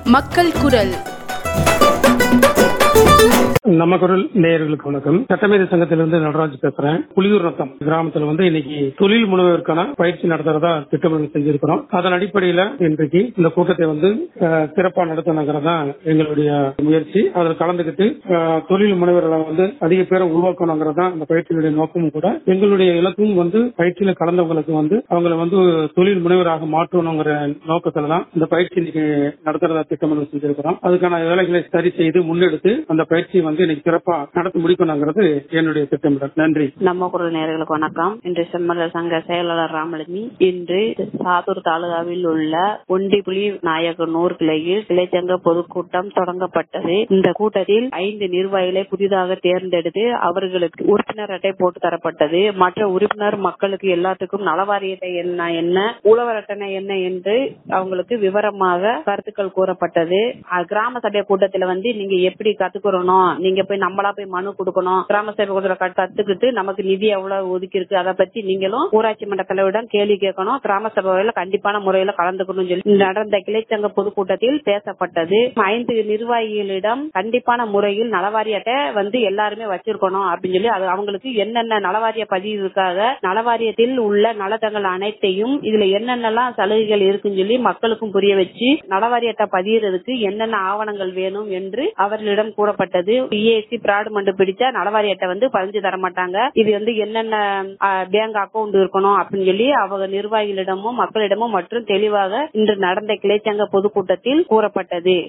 மக்கள் குரல் நம்ம குரல் நேயர்களுக்கு வணக்கம் சட்டமேதை சங்கத்திலிருந்து நடராஜ் பேசுறேன் புலியூர் ரத்தம் கிராமத்துல வந்து இன்னைக்கு தொழில் முனைவருக்கான பயிற்சி நடத்துறதா திட்டமிடல் செஞ்சிருக்கிறோம் அதன் அடிப்படையில இன்றைக்கு இந்த கூட்டத்தை வந்து அஹ், சிறப்பா நடத்தணுங்கிறதா எங்களுடைய முயற்சி அதில் கலந்துகிட்டு அஹ், தொழில் முனைவர்களை வந்து அதிக பேரை உருவாக்கணுங்கிறதா இந்த பயிற்சியினுடைய நோக்கமும் கூட எங்களுடைய இலக்கும் வந்து பயிற்சியில கலந்தவங்களுக்கு வந்து அவங்களை வந்து தொழில் முனைவராக மாற்றணுங்கிற நோக்கத்துல தான் இந்த பயிற்சி இன்னைக்கு நடத்துறதா திட்டமிடல் செஞ்சிருக்கிறோம் அதுக்கான வேலைகளை சரி செய்து முன்னெடுத்து அந்த பயிற்சியை வந்து இன்னைக்கு சிறப்பா நடத்தி முடிக்கணுங்கிறது என்னுடைய திட்டமிடல் நன்றி நம்ம குரல் நேயர்களுக்கு வணக்கம் இன்று செம்மலர் சங்க செயலாளர் ராமலட்சுமி இன்று சாத்தூர் தாலுகாவில் உள்ள ஒண்டிப்புலி நாயக்கனூர் கிளையில் கிளைச்சங்க பொதுக்கூட்டம் தொடங்கப்பட்டது இந்த கூட்டத்தில் ஐந்து நிர்வாகிகளை புதிதாக தேர்ந்தெடுத்து அவர்களுக்கு உறுப்பினர் அட்டை போட்டு தரப்பட்டது மற்ற உறுப்பினர் மக்களுக்கு எல்லாத்துக்கும் நலவாரிய அட்டை என்ன என்ன உழவர் அட்டை என்ன என்று அவங்களுக்கு விவரமாக கருத்துக்கள் கூறப்பட்டது அஹ் கிராம சபை கூட்டத்துல வந்து நீங்க எப்படி கத்துக்கிறணும் நீங்க போய் நம்மளா போய் மனு கொடுக்கணும் கிராம சபை கூட்டத்துல கத்து- கத்துக்கிட்டு நமக்கு நிதி எவ்வளவு ஒதுக்கி இருக்கு அதை பத்தி நீங்களும் ஊராட்சி மன்ற தலைவரிடம் கேள்வி கேட்கணும் கிராம சபையில கண்டிப்பான முறையில கலந்துக்கணும் சொல்லி நடந்த கிளைச்சங்க பொதுக்கூட்டத்தில் பேசப்பட்டது ஐந்து நிர்வாகிகளிடம் கண்டிப்பான முறையில் நலவாரிய அட்டை வந்து எல்லாருமே வச்சிருக்கணும் அப்படின்னு சொல்லி அது அவங்களுக்கு என்னென்ன நலவாரிய பதிவுக்காக நலவாரியத்தில் உள்ள நலத்தங்கள் அனைத்தையும் இதுல என்னென்னலாம் சலுகைகள் இருக்குன்னு சொல்லி மக்களுக்கும் புரிய வச்சு நலவாரிய அட்டை பதியறதுக்கு என்னென்ன ஆவணங்கள் வேணும் என்று அவர்களிடம் கூறப்பட்டது இஏசி பிராடு மண்டு பிடிச்சா நலவாரி அட்டை வந்து பதிஞ்சு தர மாட்டாங்க இது வந்து என்னென்ன பேங்க் அக்கவுண்ட் இருக்கணும் அப்படின்னு சொல்லி அவங்க நிர்வாகிகளிடமும் மக்களிடமும் மற்றும் தெளிவாக இன்று நடந்த கிளைச்சங்க பொதுக்கூட்டத்தில் கூறப்பட்டது